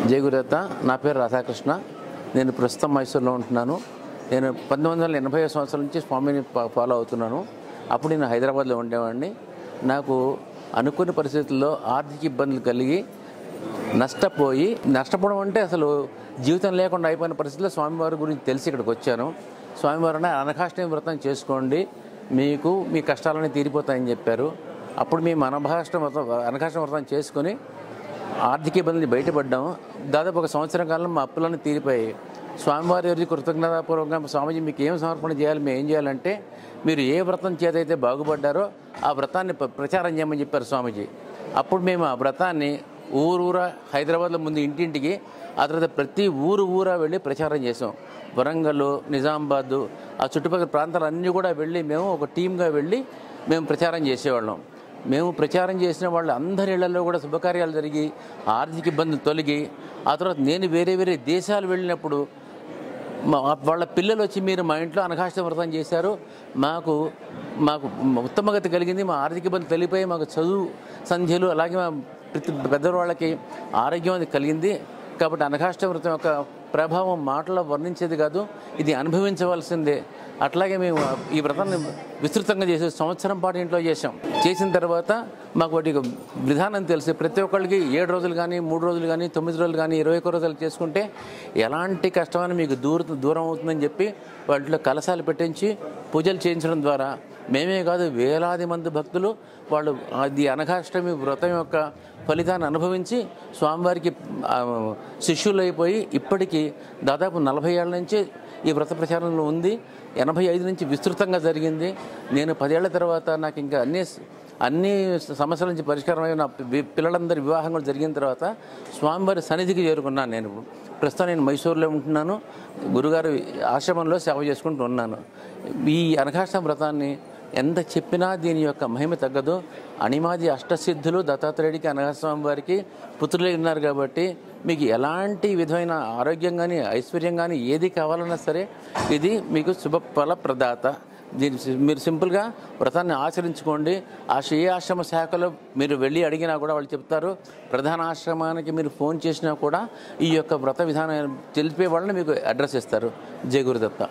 జయ గురుదత్త నా పేరు రాధాకృష్ణ నేను ప్రస్తుతం మైసూర్లో ఉంటున్నాను నేను పంతొమ్మిది వందల ఎనభై సంవత్సరం నుంచి స్వామిని ఫా- ఫాలో అవుతున్నాను అప్పుడు నేను హైదరాబాద్లో ఉండేవాడిని నాకు అనుకున్న పరిస్థితుల్లో ఆర్థిక ఇబ్బందులు కలిగి నష్టపోయి నష్టపోవడం అంటే అసలు జీవితం లేకుండా అయిపోయిన పరిస్థితుల్లో స్వామివారి గురించి తెలిసి ఇక్కడికి వచ్చాను స్వామివారు అన్న అనకాష్టమి వ్రతం చేసుకోండి మీకు మీ కష్టాలన్నీ తీరిపోతాయని చెప్పారు అప్పుడు మేము అనభాష్టం వ్రతం అనకాష్టమి వ్రతం చేసుకొని ఆర్థిక ఇబ్బందులు బయటపడ్డాము దాదాపు ఒక సంవత్సరం కాలం మా అప్పులన్నీ తీరిపోయాయి స్వామివారి వారి కృతజ్ఞతాపూర్వకంగా స్వామీజీ మీకు ఏం సమర్పణ చేయాలి మేము ఏం చేయాలంటే మీరు ఏ వ్రతం చేతైతే బాగుపడ్డారో ఆ వ్రతాన్ని ప్ర- ప్రచారం చేయమని చెప్పారు స్వామీజీ అప్పుడు మేము ఆ వ్రతాన్ని ఊరూరా హైదరాబాద్లో ముందు ఇంటింటికి ఆ తర్వాత ప్రతి ఊరు ఊరా వెళ్ళి ప్రచారం చేసాం వరంగల్ నిజామాబాద్ ఆ చుట్టుపక్కల ప్రాంతాలన్నీ కూడా వెళ్ళి మేము ఒక టీమ్గా వెళ్ళి మేము ప్రచారం చేసేవాళ్ళం మేము ప్రచారం చేసిన వాళ్ళ అందరి ఇళ్లలో కూడా శుభకార్యాలు జరిగి ఆర్థిక ఇబ్బందులు తొలగి ఆ తర్వాత నేను వేరే వేరే దేశాలు వెళ్ళినప్పుడు మా వాళ్ళ పిల్లలు వచ్చి మీరు మా ఇంట్లో అనకాష్ట వ్రతం చేశారు మాకు మాకు ఉత్తమగతి కలిగింది మా ఆర్థిక ఇబ్బంది తెలిపోయి మాకు చదువు సంధ్యలు అలాగే మా ప్రతి పెద్దవాళ్ళకి ఆరోగ్యం అది కలిగింది కాబట్టి అనకాష్ట వ్రతం యొక్క ప్రభావం మాటలో వర్ణించేది కాదు ఇది అనుభవించవలసిందే అట్లాగే మేము ఈ వ్రతాన్ని విస్తృతంగా చేసే సంవత్సరం పాటు ఇంట్లో చేసాం చేసిన తర్వాత మాకు వాటి యొక్క విధానం తెలిసి ప్రతి ఒక్కళ్ళకి ఏడు రోజులు కానీ మూడు రోజులు కానీ తొమ్మిది రోజులు కానీ ఇరవై ఒక్క రోజులు చేసుకుంటే ఎలాంటి కష్టమని మీకు దూర దూరం అవుతుందని చెప్పి వాటిలో కలశాలు పెట్టించి పూజలు చేయించడం ద్వారా మేమే కాదు వేలాది మంది భక్తులు వాళ్ళు అది అనఘాష్టమి వ్రతం యొక్క ఫలితాన్ని అనుభవించి స్వామివారికి ఆ, శిష్యులు అయిపోయి ఇప్పటికీ దాదాపు నలభై ఏళ్ళ నుంచి ఈ వ్రత ప్రచారంలో ఉంది ఎనభై ఐదు నుంచి విస్తృతంగా జరిగింది నేను పదేళ్ల తర్వాత నాకు ఇంకా అన్ని అన్ని సమస్యల నుంచి పరిష్కారం అయిన నా పి- పిల్లలందరి వివాహం కూడా జరిగిన తర్వాత స్వామివారి సన్నిధికి చేరుకున్నాను నేను ప్రస్తుతం నేను మైసూరులో ఉంటున్నాను గురుగారు ఆశ్రమంలో సేవ చేసుకుంటూ ఉన్నాను ఈ అనఘాష్టం వ్రతాన్ని ఎంత చెప్పినా దీని యొక్క మహిమ తగ్గదు అణిమాది అష్టసిద్ధులు దత్తాత్రేయుడికి అనఘస్వామి వారికి పుత్రులే ఉన్నారు కాబట్టి మీకు ఎలాంటి విధమైన ఆరోగ్యం కానీ ఐశ్వర్యం కానీ ఏది కావాలన్నా సరే ఇది మీకు శుభ ఫలప్రదాత దీని సి- మీరు సింపుల్గా వ్రతాన్ని ఆచరించుకోండి ఆ శ్రీ ఆశ్రమ శాఖలో మీరు వెళ్ళి అడిగినా కూడా వాళ్ళు చెప్తారు ప్రధాన ఆశ్రమానికి మీరు ఫోన్ చేసినా కూడా ఈ యొక్క వ్రత విధానం తెలిపే వాళ్ళని మీకు అడ్రస్ ఇస్తారు జయ గురుదత్త